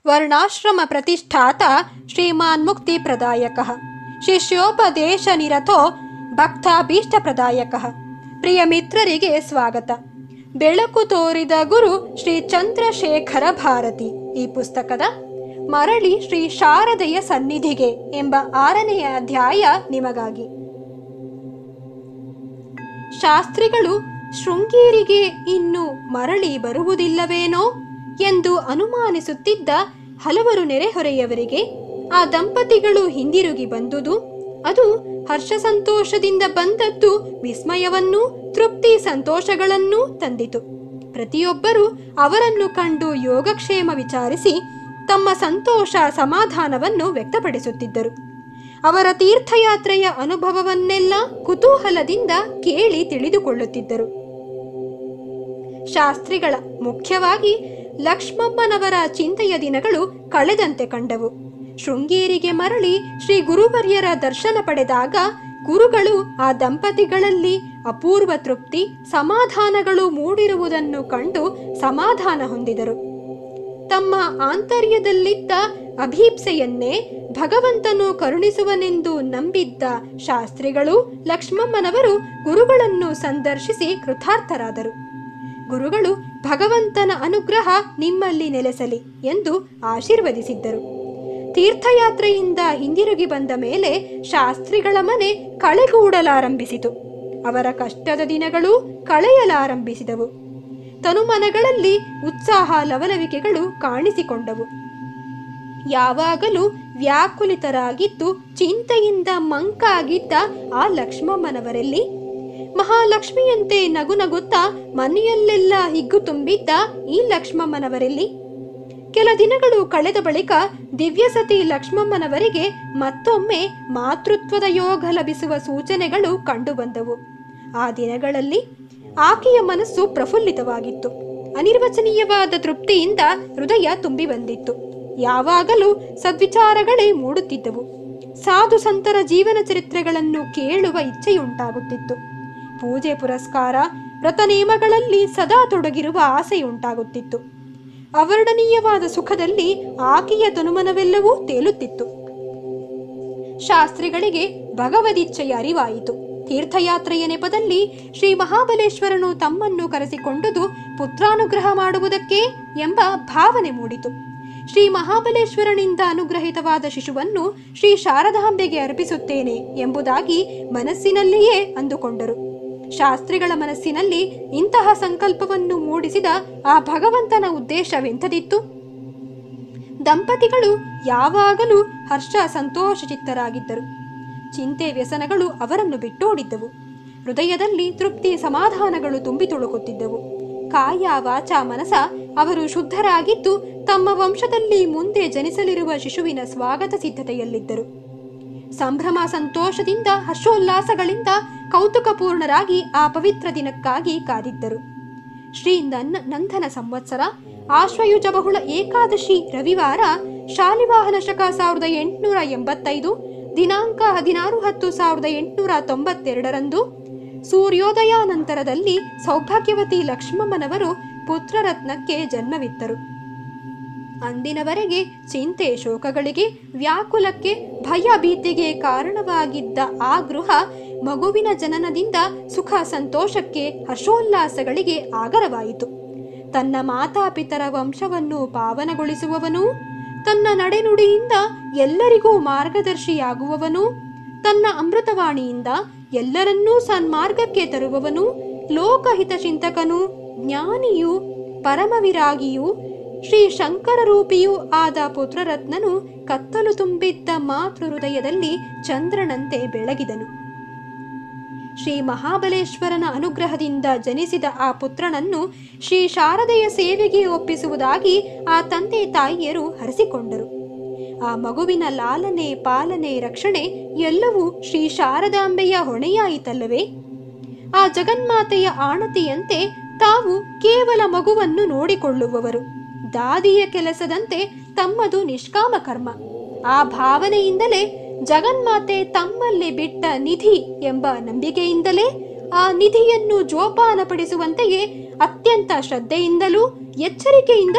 ವರ್ಣಾಶ್ರಮ ಪ್ರತಿಷ್ಠಾತ ಶ್ರೀಮಾನ್ ಮುಕ್ತಿ ಪ್ರದಾಯಕ ಶಿಷ್ಯೋಪದೇಶ ನಿರತೋ ಭಕ್ತಾಭೀಷ್ಟ ಪ್ರದಾಯಕ ಪ್ರಿಯ ಮಿತ್ರರಿಗೆ ಸ್ವಾಗತ ಬೆಳಕು ತೋರಿದ ಗುರು ಶ್ರೀ ಚಂದ್ರಶೇಖರ ಭಾರತಿ ಈ ಪುಸ್ತಕದ ಮರಳಿ ಶ್ರೀ ಶಾರದೆಯ ಸನ್ನಿಧಿಗೆ ಎಂಬ ಆರನೆಯ ಅಧ್ಯಾಯ ನಿಮಗಾಗಿ ಶಾಸ್ತ್ರಿಗಳು ಶೃಂಗೇರಿಗೆ ಇನ್ನು ಮರಳಿ ಬರುವುದಿಲ್ಲವೇನೋ ಎಂದು ಅನುಮಾನಿಸುತ್ತಿದ್ದ ಹಲವರು ನೆರೆಹೊರೆಯವರಿಗೆ ಆ ದಂಪತಿಗಳು ಹಿಂದಿರುಗಿ ಬಂದುದು ಅದು ಹರ್ಷ ಸಂತೋಷದಿಂದ ಬಂದದ್ದು ವಿಸ್ಮಯವನ್ನೂ ತೃಪ್ತಿ ಸಂತೋಷಗಳನ್ನೂ ತಂದಿತು ಪ್ರತಿಯೊಬ್ಬರೂ ಅವರನ್ನು ಕಂಡು ಯೋಗಕ್ಷೇಮ ವಿಚಾರಿಸಿ ತಮ್ಮ ಸಂತೋಷ ಸಮಾಧಾನವನ್ನು ವ್ಯಕ್ತಪಡಿಸುತ್ತಿದ್ದರು ಅವರ ತೀರ್ಥಯಾತ್ರೆಯ ಅನುಭವವನ್ನೆಲ್ಲ ಕುತೂಹಲದಿಂದ ಕೇಳಿ ತಿಳಿದುಕೊಳ್ಳುತ್ತಿದ್ದರು ಶಾಸ್ತ್ರಿಗಳ ಮುಖ್ಯವಾಗಿ ಲಕ್ಷ್ಮಮ್ಮನವರ ಚಿಂತೆಯ ದಿನಗಳು ಕಳೆದಂತೆ ಕಂಡವು ಶೃಂಗೇರಿಗೆ ಮರಳಿ ಶ್ರೀ ಗುರುವರ್ಯರ ದರ್ಶನ ಪಡೆದಾಗ ಗುರುಗಳು ಆ ದಂಪತಿಗಳಲ್ಲಿ ಅಪೂರ್ವ ತೃಪ್ತಿ ಸಮಾಧಾನಗಳು ಮೂಡಿರುವುದನ್ನು ಕಂಡು ಸಮಾಧಾನ ಹೊಂದಿದರು ತಮ್ಮ ಆಂತರ್ಯದಲ್ಲಿದ್ದ ಅಭೀಪ್ಸೆಯನ್ನೇ ಭಗವಂತನು ಕರುಣಿಸುವನೆಂದು ನಂಬಿದ್ದ ಶಾಸ್ತ್ರಿಗಳು ಲಕ್ಷ್ಮಮ್ಮನವರು ಗುರುಗಳನ್ನು ಸಂದರ್ಶಿಸಿ ಕೃತಾರ್ಥರಾದರು ಗುರುಗಳು ಭಗವಂತನ ಅನುಗ್ರಹ ನಿಮ್ಮಲ್ಲಿ ನೆಲೆಸಲಿ ಎಂದು ಆಶೀರ್ವದಿಸಿದ್ದರು ತೀರ್ಥಯಾತ್ರೆಯಿಂದ ಹಿಂದಿರುಗಿ ಬಂದ ಮೇಲೆ ಶಾಸ್ತ್ರಿಗಳ ಮನೆ ಕಳೆಗೂಡಲಾರಂಭಿಸಿತು ಅವರ ಕಷ್ಟದ ದಿನಗಳು ಕಳೆಯಲಾರಂಭಿಸಿದವು ತನುಮನಗಳಲ್ಲಿ ಉತ್ಸಾಹ ಲವಲವಿಕೆಗಳು ಕಾಣಿಸಿಕೊಂಡವು ಯಾವಾಗಲೂ ವ್ಯಾಕುಲಿತರಾಗಿದ್ದು ಚಿಂತೆಯಿಂದ ಮಂಕಾಗಿದ್ದ ಆ ಲಕ್ಷ್ಮಮ್ಮನವರಲ್ಲಿ ಮಹಾಲಕ್ಷ್ಮಿಯಂತೆ ನಗು ನಗುತ್ತಾ ಮನೆಯಲ್ಲೆಲ್ಲ ಹಿಗ್ಗು ತುಂಬಿದ್ದ ಈ ಲಕ್ಷ್ಮಮ್ಮನವರಲ್ಲಿ ಕೆಲ ದಿನಗಳು ಕಳೆದ ಬಳಿಕ ದಿವ್ಯಸತಿ ಲಕ್ಷ್ಮಮ್ಮನವರಿಗೆ ಮತ್ತೊಮ್ಮೆ ಮಾತೃತ್ವದ ಯೋಗ ಲಭಿಸುವ ಸೂಚನೆಗಳು ಕಂಡುಬಂದವು ಆ ದಿನಗಳಲ್ಲಿ ಆಕೆಯ ಮನಸ್ಸು ಪ್ರಫುಲ್ಲಿತವಾಗಿತ್ತು ಅನಿರ್ವಚನೀಯವಾದ ತೃಪ್ತಿಯಿಂದ ಹೃದಯ ತುಂಬಿ ಬಂದಿತ್ತು ಯಾವಾಗಲೂ ಸದ್ವಿಚಾರಗಳೇ ಮೂಡುತ್ತಿದ್ದವು ಸಾಧು ಸಂತರ ಜೀವನ ಚರಿತ್ರೆಗಳನ್ನು ಕೇಳುವ ಇಚ್ಛೆಯುಂಟಾಗುತ್ತಿತ್ತು ಪೂಜೆ ಪುರಸ್ಕಾರ ವ್ರತ ನೇಮಗಳಲ್ಲಿ ಸದಾ ತೊಡಗಿರುವ ಆಸೆಯುಂಟಾಗುತ್ತಿತ್ತು ಅವರ್ಣನೀಯವಾದ ಸುಖದಲ್ಲಿ ಆಕೆಯ ತನುಮನವೆಲ್ಲವೂ ತೇಲುತ್ತಿತ್ತು ಶಾಸ್ತ್ರಿಗಳಿಗೆ ಭಗವದಿಚ್ಛೆಯ ಅರಿವಾಯಿತು ತೀರ್ಥಯಾತ್ರೆಯ ನೆಪದಲ್ಲಿ ಶ್ರೀ ಮಹಾಬಲೇಶ್ವರನು ತಮ್ಮನ್ನು ಕರೆಸಿಕೊಂಡುದು ಪುತ್ರಾನುಗ್ರಹ ಮಾಡುವುದಕ್ಕೆ ಎಂಬ ಭಾವನೆ ಮೂಡಿತು ಶ್ರೀ ಮಹಾಬಲೇಶ್ವರನಿಂದ ಅನುಗ್ರಹಿತವಾದ ಶಿಶುವನ್ನು ಶ್ರೀ ಶಾರದಾಂಬೆಗೆ ಅರ್ಪಿಸುತ್ತೇನೆ ಎಂಬುದಾಗಿ ಮನಸ್ಸಿನಲ್ಲಿಯೇ ಅಂದುಕೊಂಡರು ಶಾಸ್ತ್ರಿಗಳ ಮನಸ್ಸಿನಲ್ಲಿ ಇಂತಹ ಸಂಕಲ್ಪವನ್ನು ಮೂಡಿಸಿದ ಆ ಭಗವಂತನ ಉದ್ದೇಶವೆಂಥದಿತ್ತು ದಂಪತಿಗಳು ಯಾವಾಗಲೂ ಹರ್ಷ ಸಂತೋಷಚಿತ್ತರಾಗಿದ್ದರು ಚಿಂತೆ ವ್ಯಸನಗಳು ಅವರನ್ನು ಬಿಟ್ಟೋಡಿದ್ದವು ಹೃದಯದಲ್ಲಿ ತೃಪ್ತಿ ಸಮಾಧಾನಗಳು ತುಂಬಿ ತುಳುಕುತ್ತಿದ್ದವು ಕಾಯ ವಾಚ ಮನಸ ಅವರು ಶುದ್ಧರಾಗಿದ್ದು ತಮ್ಮ ವಂಶದಲ್ಲಿ ಮುಂದೆ ಜನಿಸಲಿರುವ ಶಿಶುವಿನ ಸ್ವಾಗತ ಸಿದ್ಧತೆಯಲ್ಲಿದ್ದರು ಸಂಭ್ರಮ ಸಂತೋಷದಿಂದ ಹರ್ಷೋಲ್ಲಾಸಗಳಿಂದ ಕೌತುಕಪೂರ್ಣರಾಗಿ ಆ ಪವಿತ್ರ ದಿನಕ್ಕಾಗಿ ಕಾದಿದ್ದರು ಶ್ರೀ ನನ್ನ ನಂದನ ಸಂವತ್ಸರ ಆಶ್ವಯುಜ ಬಹುಳ ಏಕಾದಶಿ ರವಿವಾರ ಶಾಲಿವಾಹನ ಶಕ ಸಾವಿರದ ಎಂಟುನೂರ ಎಂಬತ್ತೈದು ದಿನಾಂಕ ಹದಿನಾರು ಹತ್ತು ಸಾವಿರದ ಎಂಟುನೂರ ತೊಂಬತ್ತೆರಡರಂದು ಸೂರ್ಯೋದಯಾನಂತರದಲ್ಲಿ ಸೌಭಾಗ್ಯವತಿ ಲಕ್ಷ್ಮಮ್ಮನವರು ಪುತ್ರರತ್ನಕ್ಕೆ ಜನ್ಮವಿತ್ತರು ಅಂದಿನವರೆಗೆ ಚಿಂತೆ ಶೋಕಗಳಿಗೆ ವ್ಯಾಕುಲಕ್ಕೆ ಭಯ ಭೀತಿಗೆ ಕಾರಣವಾಗಿದ್ದ ಆ ಗೃಹ ಮಗುವಿನ ಜನನದಿಂದ ಸುಖ ಸಂತೋಷಕ್ಕೆ ಹರ್ಷೋಲ್ಲಾಸಗಳಿಗೆ ಆಗರವಾಯಿತು ತನ್ನ ಮಾತಾಪಿತರ ವಂಶವನ್ನು ಪಾವನಗೊಳಿಸುವವನು ತನ್ನ ನಡೆನುಡಿಯಿಂದ ಎಲ್ಲರಿಗೂ ಮಾರ್ಗದರ್ಶಿಯಾಗುವವನು ತನ್ನ ಅಮೃತವಾಣಿಯಿಂದ ಎಲ್ಲರನ್ನೂ ಸನ್ಮಾರ್ಗಕ್ಕೆ ತರುವವನು ಲೋಕಹಿತ ಚಿಂತಕನು ಜ್ಞಾನಿಯೂ ಪರಮವಿರಾಗಿಯೂ ಶ್ರೀ ಶಂಕರ ರೂಪಿಯೂ ಆದ ಪುತ್ರರತ್ನನು ಕತ್ತಲು ತುಂಬಿದ್ದ ಮಾತೃ ಹೃದಯದಲ್ಲಿ ಚಂದ್ರನಂತೆ ಬೆಳಗಿದನು ಶ್ರೀ ಮಹಾಬಲೇಶ್ವರನ ಅನುಗ್ರಹದಿಂದ ಜನಿಸಿದ ಆ ಪುತ್ರನನ್ನು ಶ್ರೀ ಶಾರದೆಯ ಸೇವೆಗೆ ಒಪ್ಪಿಸುವುದಾಗಿ ಆ ತಂದೆ ತಾಯಿಯರು ಹರಸಿಕೊಂಡರು ಆ ಮಗುವಿನ ಲಾಲನೆ ಪಾಲನೆ ರಕ್ಷಣೆ ಎಲ್ಲವೂ ಶ್ರೀ ಶಾರದಾಂಬೆಯ ಹೊಣೆಯಾಯಿತಲ್ಲವೇ ಆ ಜಗನ್ಮಾತೆಯ ಆಣತಿಯಂತೆ ತಾವು ಕೇವಲ ಮಗುವನ್ನು ನೋಡಿಕೊಳ್ಳುವವರು ದಾದಿಯ ಕೆಲಸದಂತೆ ತಮ್ಮದು ನಿಷ್ಕಾಮ ಕರ್ಮ ಆ ಭಾವನೆಯಿಂದಲೇ ಜಗನ್ಮಾತೆ ತಮ್ಮಲ್ಲಿ ಬಿಟ್ಟ ನಿಧಿ ಎಂಬ ನಂಬಿಕೆಯಿಂದಲೇ ಆ ನಿಧಿಯನ್ನು ಜೋಪಾನಪಡಿಸುವಂತೆಯೇ ಅತ್ಯಂತ ಶ್ರದ್ಧೆಯಿಂದಲೂ ಎಚ್ಚರಿಕೆಯಿಂದಲೂ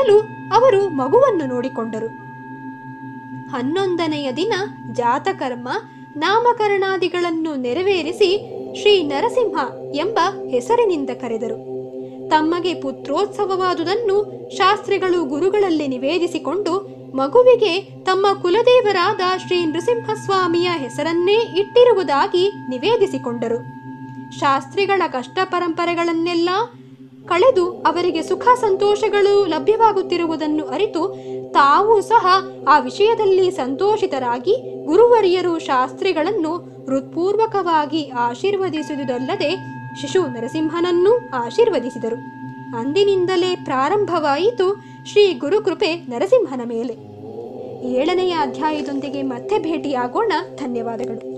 ಅವರು ಮಗುವನ್ನು ನೋಡಿಕೊಂಡರು ಹನ್ನೊಂದನೆಯ ದಿನ ಜಾತಕರ್ಮ ನಾಮಕರಣಾದಿಗಳನ್ನು ನೆರವೇರಿಸಿ ಶ್ರೀ ನರಸಿಂಹ ಎಂಬ ಹೆಸರಿನಿಂದ ಕರೆದರು ತಮಗೆ ಪುತ್ರೋತ್ಸವವಾದುದನ್ನು ಶಾಸ್ತ್ರಿಗಳು ಗುರುಗಳಲ್ಲಿ ನಿವೇದಿಸಿಕೊಂಡು ಮಗುವಿಗೆ ತಮ್ಮ ಕುಲದೇವರಾದ ಶ್ರೀ ನೃಸಿಂಹಸ್ವಾಮಿಯ ಹೆಸರನ್ನೇ ಇಟ್ಟಿರುವುದಾಗಿ ನಿವೇದಿಸಿಕೊಂಡರು ಶಾಸ್ತ್ರಿಗಳ ಕಷ್ಟ ಪರಂಪರೆಗಳನ್ನೆಲ್ಲ ಕಳೆದು ಅವರಿಗೆ ಸುಖ ಸಂತೋಷಗಳು ಲಭ್ಯವಾಗುತ್ತಿರುವುದನ್ನು ಅರಿತು ತಾವೂ ಸಹ ಆ ವಿಷಯದಲ್ಲಿ ಸಂತೋಷಿತರಾಗಿ ಗುರುವರಿಯರು ಶಾಸ್ತ್ರಿಗಳನ್ನು ಹೃತ್ಪೂರ್ವಕವಾಗಿ ಆಶೀರ್ವದಿಸುವುದಲ್ಲದೆ ಶಿಶು ನರಸಿಂಹನನ್ನೂ ಆಶೀರ್ವದಿಸಿದರು ಅಂದಿನಿಂದಲೇ ಪ್ರಾರಂಭವಾಯಿತು ಶ್ರೀ ಗುರುಕೃಪೆ ನರಸಿಂಹನ ಮೇಲೆ ಏಳನೆಯ ಅಧ್ಯಾಯದೊಂದಿಗೆ ಮತ್ತೆ ಭೇಟಿಯಾಗೋಣ ಧನ್ಯವಾದಗಳು